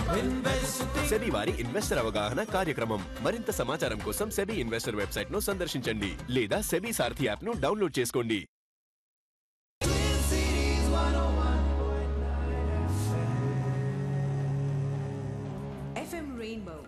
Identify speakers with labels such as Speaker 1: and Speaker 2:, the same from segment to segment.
Speaker 1: SEBI వారి investor అవగాహన కార్యక్రమం మరింత సమాచారం కోసం సెబీ ఇన్వెస్టర్ వెబ్సైట్ ను సందర్శించండి లేదా సెబీ సారథి యాప్ ను డౌన్లోడ్ చేసుకోండి
Speaker 2: FM Rainbow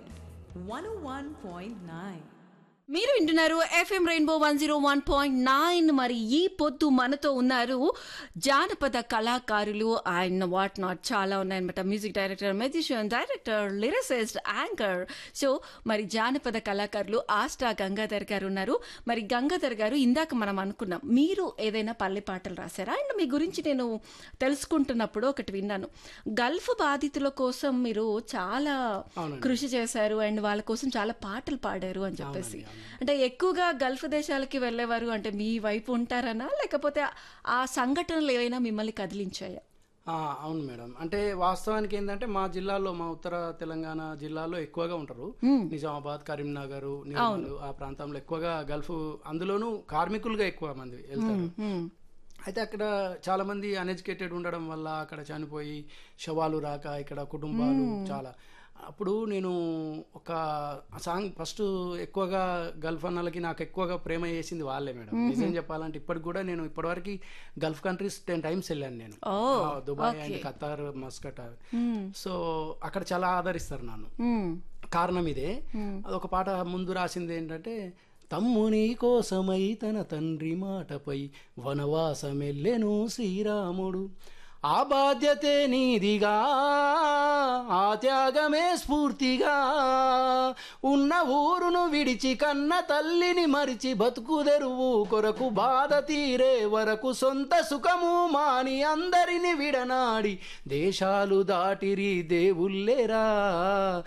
Speaker 2: 101.9.
Speaker 3: మీరు వింటున్నారు FM Rainbow one zero one point nine మరి ఈ పొద్దు మనతో ఉన్నారు జానపద కళాకారులు అండ్ వాట్ నాట్ చాలా ఉన్నాయన్నమాట music director magician director lyricist anchor so మరి జానపద కళాకారులు ఆస్టా గంగాధర్ గారు ఉన్నారు మరి గంగాధర్ గారు ఇందాక మనం అనుకున్నాం మీరు ఏదైనా పల్లె పాటలు రాశారా అండ్ మీ గురించి నేను తెలుసుకుంటున్నప్పుడు ఒకటి విన్నాను గల్ఫ్ బాధితుల కోసం మీరు చాలా కృషి చేశారు అండ్ వాళ్ళ కోసం చాలా పాటలు పాడారు అని చెప్పేసి అంటే ఎక్కువగా గల్ఫ్ దేశాలకి వెళ్ళేవారు అంటే మీ వైపు ఉంటారనా లేకపోతే ఆ సంఘటనలు ఏవైనా మిమ్మల్ని కదిలించాయా
Speaker 4: ఆ, అవును మేడం అంటే వాస్తవానికి ఏంటంటే మా జిల్లాలో మా ఉత్తర తెలంగాణ జిల్లాలో ఎక్కువగా ఉంటారు నిజామాబాద్ కరీంనగర్ నిర్మల్ ఆ ప్రాంతంలో ఎక్కువగా గల్ఫ్ అందులోనూ కార్మికులుగా ఎక్కువ మంది వెళ్తారు అయితే అక్కడ చాలా మంది అన్ఎడ్యుకేటెడ్ ఉండడం వల్ల అక్కడ చనిపోయి శవాలు రాక ఇక్కడ కుటుంబాలు చాలా అప్పుడు నేను ఒక సాంగ్ ఫస్ట్ ఎక్కువగా గల్ఫ్ అన్నలకి నాకు ఎక్కువగా ప్రేమ చేసింది వాళ్ళే మేడం నిజం చెప్పాలంటే ఇప్పటికి కూడా నేను ఇప్పటివరకు గల్ఫ్ కంట్రీస్ టెన్ టైమ్స్ వెళ్ళాను నేను
Speaker 3: ఓ,
Speaker 4: ఆ, Dubai and Qatar Muscat so అక్కడ చాలా ఆదరిస్తారు నన్ను
Speaker 3: మ్మ్.
Speaker 4: కారణం ఇదే అదొక పాట ముందు రాసింది ఏంటంటే తమ్ముని కోసమై తన తండ్రి మాటపై వనవాసమెల్లెను శ్రీరాముడు ఆ బాధ్యతే నీదిగా ఆ త్యాగమే స్ఫూర్తిగా ఉన్న ఊరును విడిచి కన్న తల్లిని మరిచి బతుకుదెరువు కొరకు బాధ తీరే వరకు సొంత సుఖము మాని అందరిని విడనాడి దేశాలు దాటిరి దేవుళ్ళేరా